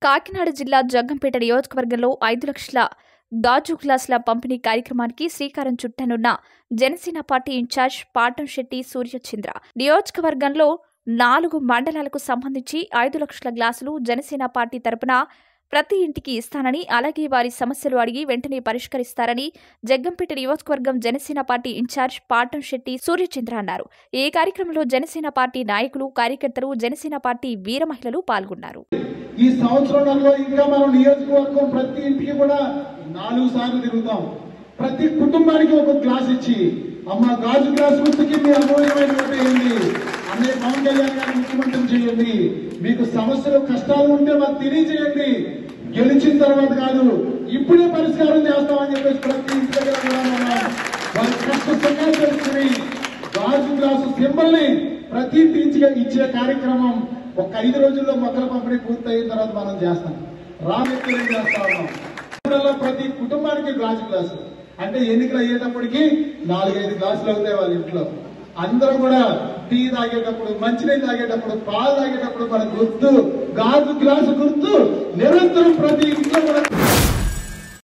కాకినాడ జిల్లా జగ్గంపేట నియోజకవర్గంలో ఐదు లక్షల గాజు గ్లాసుల పంపిణీ కార్యక్రమానికి శ్రీకారం చుట్టనున్న జనసేన పార్టీ ఇన్ఛార్జ్ పాటం శెట్టి సూర్యచంద్ర నియోజకవర్గంలో నాలుగు మండలాలకు సంబంధించి ఐదు లక్షల గ్లాసులు జనసేన పార్టీ తరపున ప్రతి ఇంటికి ఇస్తానని అలాగే వారి సమస్యలు అడిగి వెంటనే పరిష్కరిస్తారని జగ్గంపేట నియోజకవర్గం జనసేన పార్టీ ఇన్ఛార్జ్ పాటం శెట్టి సూర్యచంద్ర అన్నారు ఈ కార్యక్రమంలో జనసేన పార్టీ నాయకులు కార్యకర్తలు జనసేన పార్టీ వీర మహిళలు పాల్గొన్నారు ఈ సంవత్సరంలో ఇంకా మనం నియోజకవర్గం ప్రతి ఇంటికి కూడా నాలుగు సార్లు తిరుగుతాం ప్రతి కుటుంబానికి ఒక గ్లాస్ ఇచ్చి అమ్మ గాజు గ్లాస్ గుర్తుకి మీ అమూల్యమైన ఓటు వేయండి అన్నయ్య పవన్ కళ్యాణ్ గారిని ముఖ్యమంత్రి చేయండి మీకు సమస్యలు కష్టాలు ఉంటే మాకు తెలియజేయండి గెలిచిన తర్వాత కాదు ఇప్పుడే పరిష్కారం చేస్తామని చెప్పేసి ప్రతి ఇంటి దగ్గర కూడా మనం వారి కష్ట సుఖాలు తెలుసుకుని గాజు గ్లాసు సింబల్ని ప్రతి ఇంటి ఇచ్చే ఇచ్చే కార్యక్రమం ఒక ఐదు రోజుల్లో మొక్కల పంపిణీ పూర్తయిన తర్వాత మనం చేస్తాం రామెత్తులు చేస్తా ఉన్నాం ఊళ్ళలో ప్రతి కుటుంబానికి గాజు గ్లాసు అంటే ఎన్నికలు అయ్యేటప్పటికి నాలుగైదు గ్లాసులు అవుతాయి వాళ్ళ ఇంట్లో అందరూ కూడా టీ తాగేటప్పుడు మంచినీళ్ళు తాగేటప్పుడు పాలు తాగేటప్పుడు మన గుర్తు గాజు గ్లాసు గుర్తు నిరంతరం ప్రతి ఇంట్లో కూడా